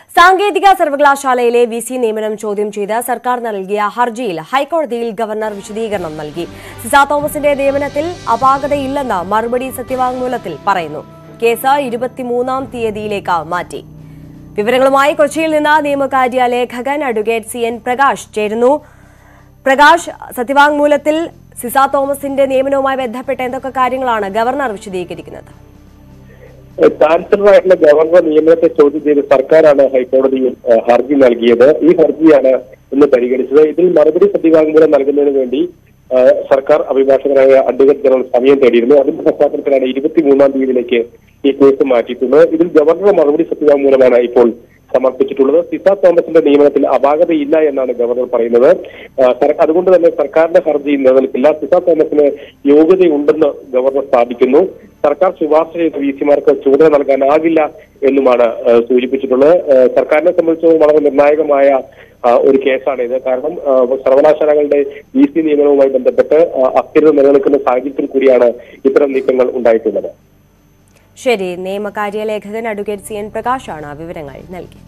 സാങ്കേതിക സർവകലാശാലയിലെ V C നിയമനം ചോദ്യം ചെയ്ത് സർക്കാർ നൽകിയ ഹർജിയിൽ ഹൈക്കോടതിയിൽ ഗവർണർ വിശദീകരണം നൽകി സിസ തോമസിന്റെ നിയമനത്തിൽ അപാകതയില്ലെന്ന് മറുപടി സത്യവാങ്മൂലത്തിൽ പറയുന്നു കേസ് ഇരുപത്തിമൂന്നാം തീയതിയിലേക്ക് മാറ്റി വിവരങ്ങളുമായി കൊച്ചിയിൽ നിന്ന് നിയമകാര്യ ലേഖകൻ അഡ്വക്കേറ്റ് സി എൻ പ്രകാശ് ചേരുന്നു പ്രകാശ് സത്യവാങ്മൂലത്തിൽ സിസ തോമസിന്റെ നിയമനവുമായി ബന്ധപ്പെട്ട എന്തൊക്കെ കാര്യങ്ങളാണ് ഗവർണർ വിശദീകരിക്കുന്നത് ചാൻസലറായിട്ടുള്ള ഗവർണർ നിയമനത്തെ ചോദ്യം ചെയ്ത് സർക്കാരാണ് ഹൈക്കോടതിയിൽ ഏഹ്, ഹർജി നൽകിയത് ഈ ഹർജിയാണ് ഇന്ന് പരിഗണിച്ചത് ഇതിൽ മറുപടി സത്യവാങ്മൂലം നൽകുന്നതിന് വേണ്ടി ഏഹ്, സർക്കാർ അഭിഭാഷകനായ അഡ്വക്കേറ്റ് ജനറൽ സമയം തേടിയിരുന്നു അതിന്റെ പശ്ചാത്തലത്തിലാണ് ഇരുപത്തിമൂന്നാം തീയതിയിലേക്ക് ഈ കേസ് മാറ്റിയിട്ടുള്ളത് ഇതിൽ ഗവർണറുടെ മറുപടി സത്യവാങ്മൂലമാണ് ഇപ്പോൾ സമർപ്പിച്ചിട്ടുള്ളത് സിസ തോമസിന്റെ നിയമനത്തിൽ അപാകതയില്ല എന്നാണ് ഗവർണർ പറയുന്നത് ആ, സർ- അതുകൊണ്ട് തന്നെ സർക്കാരിന്റെ ഹർജി നിലനിൽക്കില്ല സിസ തോമസിന് യോഗ്യതയുണ്ടെന്ന് ഗവർണർ സ്ഥാപിക്കുന്നു സർക്കാർ ശുപാർശ ചെയ്ത വി സിമാർക്ക് ചുമതല നൽകാനാകില്ല എന്നുമാണ് ആ, സൂചിപ്പിച്ചിട്ടുള്ളത് ആ, സർക്കാരിനെ സംബന്ധിച്ച് വളരെ നിർണായകമായ ആ, ഒരു കേസാണിത് കാരണം ആ, സർവകലാശാലകളുടെ വി സി നിയമനവുമായി ബന്ധപ്പെട്ട് ആ, അസ്ഥിരത നിലനിൽക്കുന്ന സാഹചര്യത്തിൽ കൂടിയാണ് ഇത്തരം നീക്കങ്ങൾ ഉണ്ടായിട്ടുള്ളത് ശരി നിയമകാര്യ ലേഖകൻ അഡ്വക്കേറ്റ് സി എൻ പ്രകാശാണ് വിവരങ്ങൾ നൽകിയത്